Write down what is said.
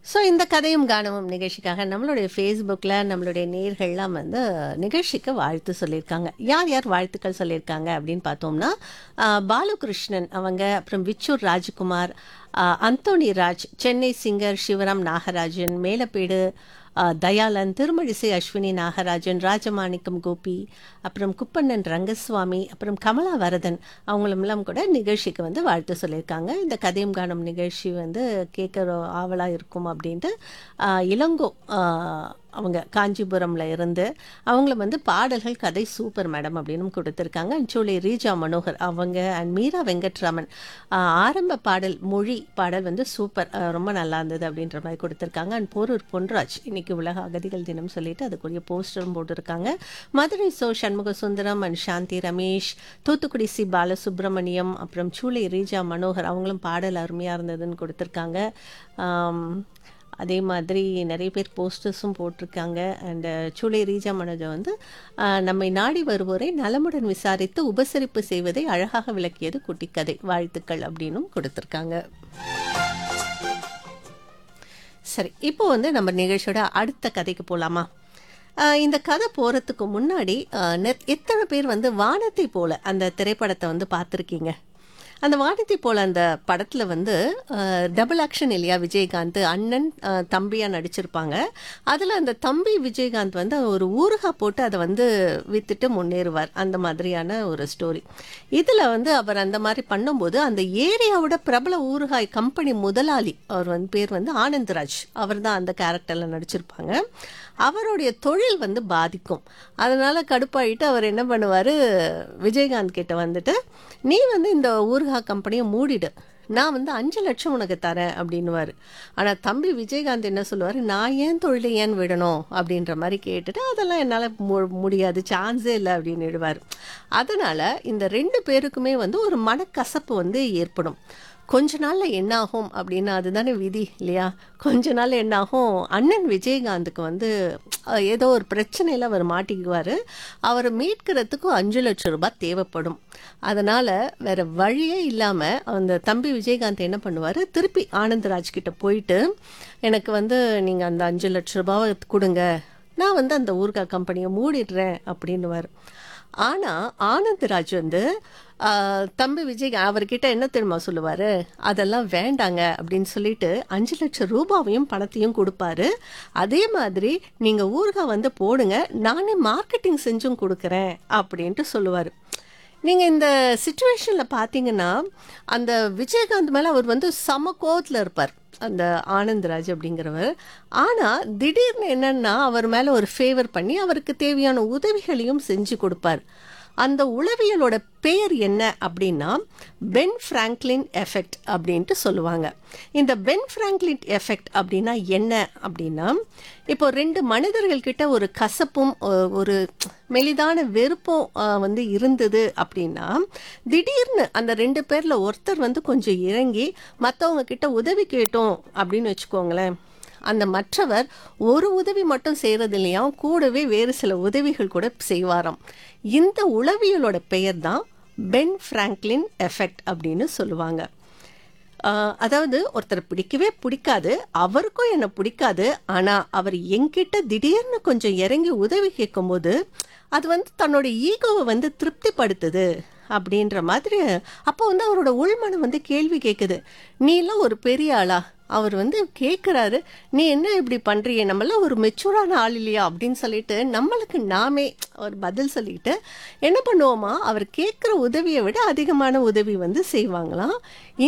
so இந்த கதையும் கானமும் நிகழ்ச்சிக்காக நம்மளுடைய ஃபேஸ்புக்கில் நம்மளுடைய நேர்கள்லாம் வந்து நிகழ்ச்சிக்கு வாழ்த்து சொல்லியிருக்காங்க யார் யார் வாழ்த்துக்கள் சொல்லியிருக்காங்க அப்படின்னு பார்த்தோம்னா ஆஹ், பாலுகிருஷ்ணன் அவங்க அப்புறம் விச்சூர் ராஜ்குமார் ஆஹ், அந்தோணி ராஜ் சென்னை சிங்கர் சிவராம் நாகராஜன் மேலப்பேடு ஆஹ், தயாளன் திருமழிசை அஸ்வினி நாகராஜன் ராஜமாணிக்கம் கோபி அப்புறம் குப்பண்ணன் ரங்கசுவாமி அப்புறம் கமலா வரதன் அவங்களுமெல்லாம் கூட நிகழ்ச்சிக்கு வந்து வாழ்த்து சொல்லியிருக்காங்க இந்த கதையும் காணும் நிகழ்ச்சி வந்து கேட்குற ஆவலாக இருக்கும் அப்படின்ட்டு ஆஹ், இளங்கோ ஆஹ், அவங்க காஞ்சிபுரம்ல இருந்து அவங்கள வந்து பாடல்கள் கதை சூப்பர் மேடம் அப்படின்னு கொடுத்துருக்காங்க அஞ்சோலி ரீஜா மனோகர் அவங்க அண்ட் மீரா வெங்கட்ராமன் ஆஹ், ஆரம்ப பாடல் மொழி பாடல் வந்து சூப்பர் ஆஹ், ரொம்ப நல்லா இருந்தது அப்படின்ற மாதிரி கொடுத்துருக்காங்க அண்ட் போரூர் பொன்ராஜ் இன்னைக்கு உலக அகதிகள் தினம் சொல்லிட்டு அதுக்குரிய போஸ்டரும் போட்டிருக்காங்க மதுரை சோ சண்முக சுந்தரம் அண்ட் சாந்தி ரமேஷ் தூத்துக்குடி சி பாலசுப்ரமணியம் அப்புறம் சூளை ரீஜா மனோகர் அவங்களும் பாடல் அருமையாக இருந்ததுன்னு கொடுத்துருக்காங்க ஆம், அதே மாதிரி நிறைய பேர் போஸ்டர்ஸும் போட்டிருக்காங்க அண்ட் சூளை ரீஜா மனோஜா வந்து ஆஹ், நம்மை நாடி வருவோரை நலமுடன் விசாரித்து உபசரிப்பு செய்வதை அழகாக விளக்கியது குட்டிக்கதை வாழ்த்துக்கள் அப்படின்னும் கொடுத்துருக்காங்க சரி இப்போ வந்து நம்ம நிகழ்ச்சியோட அடுத்த கதைக்கு போகலாமா இந்த கதை போகிறதுக்கு முன்னாடி ஆஹ், நெ- எத்தனை பேர் வந்து வானத்தை போல அந்த திரைப்படத்தை வந்து பார்த்துருக்கீங்க அந்த வானத்தை போல அந்த படத்தில் வந்து டபுள் ஆக்ஷன் இல்லையா விஜயகாந்த் அண்ணன் ஆஹ், தம்பியா நடிச்சிருப்பாங்க அதில் அந்த தம்பி விஜயகாந்த் வந்து ஒரு ஊறுகாய் போட்டு அதை வந்து வித்துட்டு முன்னேறுவார் அந்த மாதிரியான ஒரு ஸ்டோரி இதில் வந்து அவர் அந்த மாதிரி பண்ணும்போது அந்த ஏரியாவோட பிரபல ஊறுகாய் கம்பெனி முதலாளி அவர் வந்து பேர் வந்து ஆனந்தராஜ் அவர் தான் அந்த கேரக்டரில் நடிச்சிருப்பாங்க அவருடைய தொழில் வந்து பாதிக்கும் அதனால கடுப்பாயிட்டு அவர் என்ன பண்ணுவார் விஜயகாந்த் கிட்ட வந்துட்டு நீ வந்து இந்த ஊர்கா கம்பெனியை மூடிடு நான் வந்து அஞ்சு லட்சம் உனக்கு தரேன் அப்படின்னுவார் ஆனால் தம்பி விஜயகாந்த் என்ன சொல்லுவார் நான் ஏன் தொழிலை ஏன் விடணும் அப்படின்ற மாதிரி கேட்டுட்டு அதெல்லாம் என்னால் முடியாது சான்ஸே இல்லை அப்படின்னு விடுவார் அதனால் இந்த ரெண்டு பேருக்குமே வந்து ஒரு மனக்கசப்பு வந்து ஏற்படும் கொஞ்ச நாள்ல என்ன ஆகும் அப்படின்னா அதுதானே விதி இல்லையா கொஞ்ச நாள் என்ன ஆகும் அண்ணன் விஜயகாந்துக்கு வந்து அஹ், ஏதோ ஒரு பிரச்சனையில் அவர் மாட்டிக்குவார் அவரை மீட்கிறதுக்கும் அஞ்சு லட்சம் ரூபாய் தேவைப்படும் அதனால வேற வழியே இல்லாமல் அந்த தம்பி விஜயகாந்த் என்ன பண்ணுவார் திருப்பி ஆனந்தராஜ் கிட்ட போயிட்டு எனக்கு வந்து நீங்கள் அந்த அஞ்சு லட்ச ரூபாவை கொடுங்க நான் வந்து அந்த ஊர்கா கம்பெனியை மூடிடுறேன் அப்படின்னுவார் ஆனால் ஆனந்தராஜ் வந்து ஆஹ், தம்பி விஜய் அவர்கிட்ட என்ன தெரியுமா சொல்லுவார் அதெல்லாம் வேண்டாங்க அப்படின்னு சொல்லிட்டு அஞ்சு லட்சம் ரூபாவையும் பணத்தையும் கொடுப்பாரு அதே மாதிரி நீங்கள் ஊறுகாய் வந்து போடுங்க நானே மார்க்கெட்டிங் செஞ்சும் கொடுக்குறேன் அப்படின்ட்டு சொல்லுவார் நீங்கள் இந்த சுச்சுவேஷனில் பார்த்தீங்கன்னா அந்த விஜயகாந்த் மேலே அவர் வந்து சம கோவத்தில் இருப்பார் அந்த ஆனந்த்ராஜ் அப்படிங்கிறவர் ஆனால் திடீர்னு என்னன்னா அவர் மேலே ஒரு ஃபேவர் பண்ணி அவருக்கு தேவையான உதவிகளையும் செஞ்சு கொடுப்பார் அந்த உளவியலோட பெயர் என்ன அப்படின்னா பென் ஃப்ராங்க்லின் எஃபெக்ட் அப்படின்ட்டு சொல்லுவாங்க இந்த பென் ஃப்ராங்க்லின் எஃபெக்ட் அப்படின்னா என்ன அப்படின்னா இப்போ ரெண்டு மனிதர்கள் கிட்ட ஒரு கசப்பும் ஒ- ஒரு மெலிதான வெறுப்பும் அஹ், வந்து இருந்தது அப்படின்னா திடீர்னு அந்த ரெண்டு பேர்ல ஒருத்தர் வந்து கொஞ்சம் இறங்கி மற்றவங்க கிட்ட உதவி கேட்டோம் அப்படின்னு வச்சுக்கோங்களேன் அந்த மற்றவர் ஒரு உதவி மட்டும் செய்கிறது இல்லையா கூடவே வேறு சில உதவிகள் கூட செய்வாராம் இந்த உளவியலோட பெயர் தான் பென் ஃப்ராங்க்லின் எஃபெக்ட் அப்படின்னு சொல்லுவாங்க ஆஹ் அதாவது ஒருத்தர் பிடிக்கவே பிடிக்காது அவருக்கும் என்னை பிடிக்காது ஆனால் அவர் என்கிட்ட திடீர்னு கொஞ்சம் இறங்கி உதவி கேட்கும்போது அது வந்து தன்னோட ஈகோவை வந்து திருப்திப்படுத்துது அப்படின்ற மாதிரி அப்போ வந்து அவரோட உள்மனம் வந்து கேள்வி கேட்குது நீலாம் ஒரு பெரிய ஆளா அவர் வந்து கேட்குறாரு நீ என்ன இப்படி பண்ணுறிய நம்மளாம் ஒரு மெச்சூரான ஆள் இல்லையா அப்படின்னு சொல்லிட்டு நம்மளுக்கு நாமே ஒரு பதில் சொல்லிட்டு என்ன பண்ணுவோமா அவர் கேட்குற உதவியை விட அதிகமான உதவி வந்து செய்வாங்களாம்